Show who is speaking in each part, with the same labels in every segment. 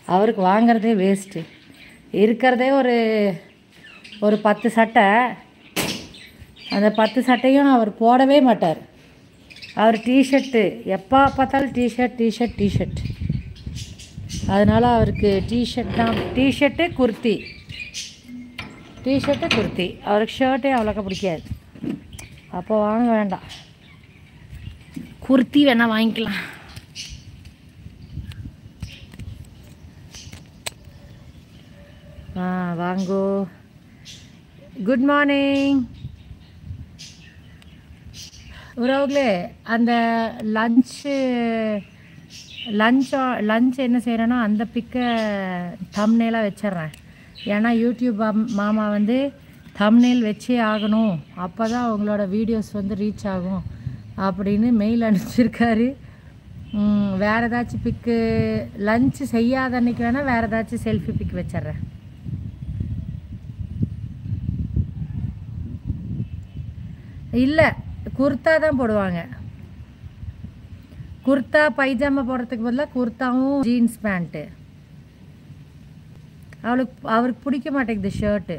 Speaker 1: அவருக்கு வாங்குறதே வேஸ்ட்டு இருக்கிறதே ஒரு ஒரு பத்து சட்டை அந்த பத்து சட்டையும் அவர் போடவே மாட்டார் அவர் டிஷர்ட்டு எப்போ பார்த்தாலும் டிஷர்ட் டிஷர்ட் டிஷர்ட் அதனால் அவருக்கு டிஷர்ட் தான் டிஷர்ட்டு குர்த்தி டிஷர்ட்டு குர்த்தி அவருக்கு ஷர்ட்டே அவ்வளோக்கா பிடிக்காது அப்போ வாங்க வேண்டாம் குர்த்தி வேணால் வாங்கிக்கலாம் ஆ வாங்கோ குட் மார்னிங் உறவுகளே அந்த லஞ்சு லஞ்ச் லஞ்ச் என்ன செய்கிறேன்னா அந்த பிக்கை தம்னேலாக வச்சிட்றேன் ஏன்னா யூடியூப் அம்- மாமா வந்து தம்னேல் வச்சே ஆகணும் அப்போ தான் உங்களோட வீடியோஸ் வந்து ரீச் ஆகும் அப்படின்னு மெயில் அனுப்பிச்சிருக்காரு ம், வேற ஏதாச்சும் பிக்கு லஞ்ச் செய்யாத அன்னைக்கு வேணால் வேறு ஏதாச்சும் செல்ஃபி பிக் வச்சிட்றேன் இல்லை குர்த்தா தான் போடுவாங்க குர்த்தா பைஜாமா போடுறதுக்கு பதிலாக குர்த்தாவும் ஜீன்ஸ் பேண்ட்டு அவளுக்கு அவருக்கு பிடிக்க மாட்டேங்குது ஷர்ட்டு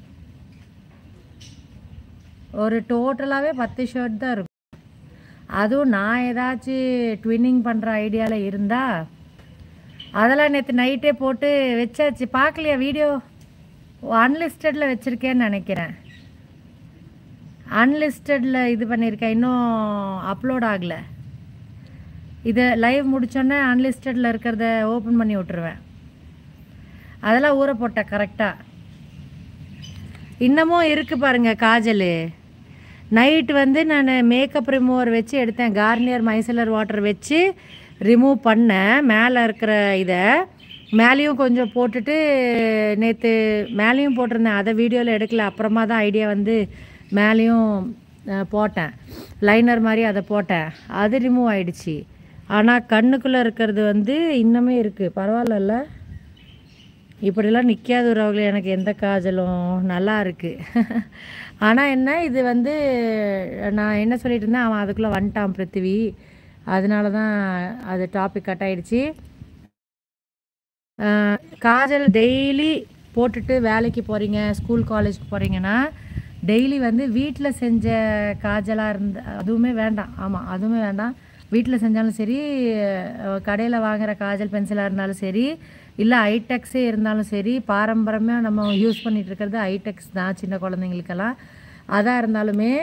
Speaker 1: ஒரு டோட்டலாகவே பத்து ஷர்ட் தான் இருக்கும் அதுவும் நான் ஏதாச்சும் ட்வின்னிங் பண்ணுற ஐடியாவில் இருந்தால் அதெல்லாம் நேற்று நைட்டே போட்டு வச்சாச்சு பார்க்கலையா வீடியோ அன்லிஸ்டடில் வச்சுருக்கேன்னு நினைக்கிறேன் அன்லிஸ்டடில் இது பண்ணியிருக்கேன் இன்னும் அப்லோட் ஆகலை இதை லைவ் முடிச்சோன்னே அன்லிஸ்டடில் இருக்கிறத ஓப்பன் பண்ணி விட்டுருவேன் அதெல்லாம் ஊற போட்டேன் கரெக்டாக இன்னமும் இருக்குது பாருங்க காஜல் நைட் வந்து நான் மேக்கப் ரிமூவர் வச்சு எடுத்தேன் கார்னியர் மைசலர் வாட்டர் வச்சு ரிமூவ் பண்ணேன் மேலே இருக்கிற இதை மேலேயும் கொஞ்சம் போட்டுட்டு நேற்று மேலேயும் போட்டிருந்தேன் அதை வீடியோவில் எடுக்கல அப்புறமா தான் ஐடியா வந்து மேலேயும் அஹ், போட்டேன் லைனர் மாதிரி அதை போட்டேன் அது ரிமூவ் ஆயிடுச்சு ஆனால் கண்ணுக்குள்ளே இருக்கிறது வந்து இன்னமே இருக்குது பரவாயில்லல்ல இப்படிலாம் நிற்காத உறவுகள் எனக்கு எந்த காஜலும் நல்லா இருக்குது ஆனால் என்ன இது வந்து நான் என்ன சொல்லிட்டு இருந்தேன் அவன் அதுக்குள்ளே வந்துட்டான் பிருத்திவி அதனால தான் அது டாபிக் கட் ஆயிடுச்சு அஹ், காஜல் டெய்லி போட்டுட்டு வேலைக்கு போகிறீங்க ஸ்கூல் காலேஜ்க்கு போகிறீங்கன்னா டெய்லி வந்து வீட்டில் செஞ்ச காஜலாக இருந்த அதுவுமே வேண்டாம் ஆமாம் அதுவுமே வேண்டாம் வீட்டில் செஞ்சாலும் சரி கடையில் வாங்குற காஜல் பென்சிலாக இருந்தாலும் சரி இல்லை ஐடெக்ஸே இருந்தாலும் சரி பாரம்பரியமாக நம்ம யூஸ் பண்ணிட்டு இருக்கிறது ஐடெக்ஸ் தான் சின்ன குழந்தைங்களுக்கெல்லாம் அதாக இருந்தாலுமே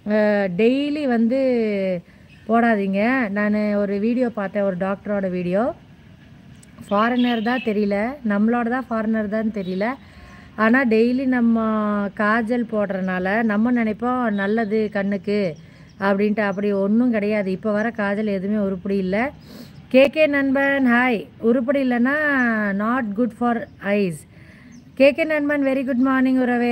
Speaker 1: டெய்லி வந்து போடாதீங்க நான் ஒரு வீடியோ பார்த்தேன் ஒரு டாக்டரோட வீடியோ ஃபாரினர் தான் தெரியல நம்மளோட தான் ஃபாரினர் தான் தெரியல ஆனால் டெய்லி நம்ம காஜல் போடுறனால நம்ம நினைப்போம் நல்லது கண்ணுக்கு அப்படின்ட்டு அப்படி ஒன்றும் கிடையாது இப்போ வர காஜல் எதுவுமே உருப்படி இல்லை கேகே நண்பன் ஹாய் உருப்படி இல்லைன்னா not good for eyes KK நண்பன் வெரி குட் மார்னிங் உறவே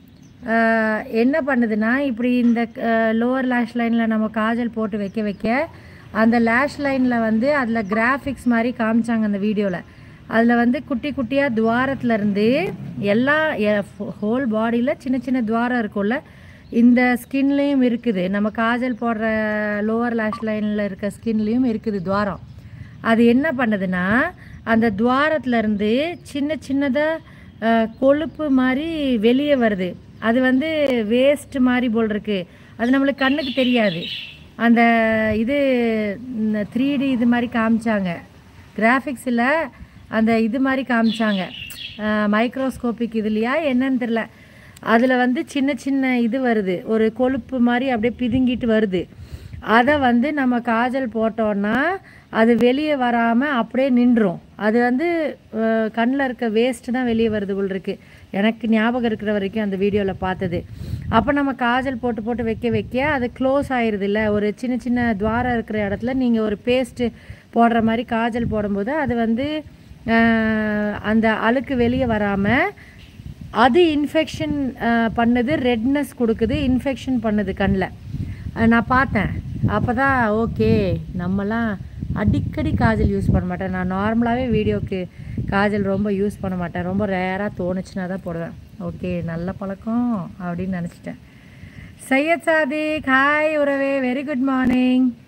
Speaker 1: ஆஹ் என்ன பண்ணுதுன்னா இப்படி இந்த லோவர் லேஷ் லைனில் நம்ம காஜல் போட்டு வைக்க வைக்க அந்த லேஷ் லைனில் வந்து அதில் கிராஃபிக்ஸ் மாதிரி காமிச்சாங்க அந்த வீடியோவில் அதில் வந்து குட்டி குட்டியாக துவாரத்துலேருந்து எல்லா ஹோல் பாடியில் சின்ன சின்ன துவாரம் இருக்கும்ல இந்த ஸ்கின்லேயும் இருக்குது நம்ம காஜல் போடுற லோவர் லேஷ் லைனில் இருக்க ஸ்கின்லேயும் இருக்குது துவாரம் அது என்ன பண்ணுதுன்னா அந்த துவாரத்துலேருந்து சின்ன சின்னதாக கொழுப்பு மாதிரி வெளியே வருது அது வந்து வேஸ்ட் மாதிரி போல் இருக்கு அது நம்மளுக்கு கண்ணுக்கு தெரியாது அந்த இது த்ரீ டி இது மாதிரி காமிச்சாங்க கிராஃபிக்ஸில் அந்த இது மாதிரி காமிச்சாங்க மைக்ரோஸ்கோபிக் இதுலையா என்னன்னு தெரில அதில் வந்து சின்ன சின்ன இது வருது ஒரு கொழுப்பு மாதிரி அப்படியே பிதுங்கிட்டு வருது அதை வந்து நம்ம காஜல் போட்டோன்னா அது வெளியே வராமல் அப்படியே நின்றும் அது வந்து கண்ணில் இருக்க வேஸ்ட்டு தான் வெளியே வருது போல் இருக்கு எனக்கு ஞாபகம் இருக்கிற வரைக்கும் அந்த வீடியோவில் பார்த்தது அப்போ நம்ம காஜல் போட்டு போட்டு வைக்க வைக்க அது க்ளோஸ் ஆயிடுது இல்லை ஒரு சின்ன சின்ன துவாரம் இருக்கிற இடத்துல நீங்கள் ஒரு பேஸ்ட்டு போடுற மாதிரி காஜல் போடும்போது அது வந்து அஹ், அந்த அழுக்கு வெளியே வராமல் அது இன்ஃபெக்ஷன் பண்ணுது ரெட்னஸ் கொடுக்குது இன்ஃபெக்ஷன் பண்ணுது கண்ணில் நான் பார்த்தேன் அப்போ தான் ஓகே நம்மலாம் அடிக்கடி காஜல் யூஸ் பண்ண மாட்டேன் நான் நார்மலாகவே வீடியோக்கு காஜல் ரொம்ப யூஸ் பண்ண மாட்டேன் ரொம்ப ரேராக தோணுச்சுன்னா தான் போடுவேன் ஓகே நல்ல பழக்கம் அப்படின்னு நினச்சிட்டேன் சையத் சாதிக் ஹாய் உறவே வெரி குட் மார்னிங்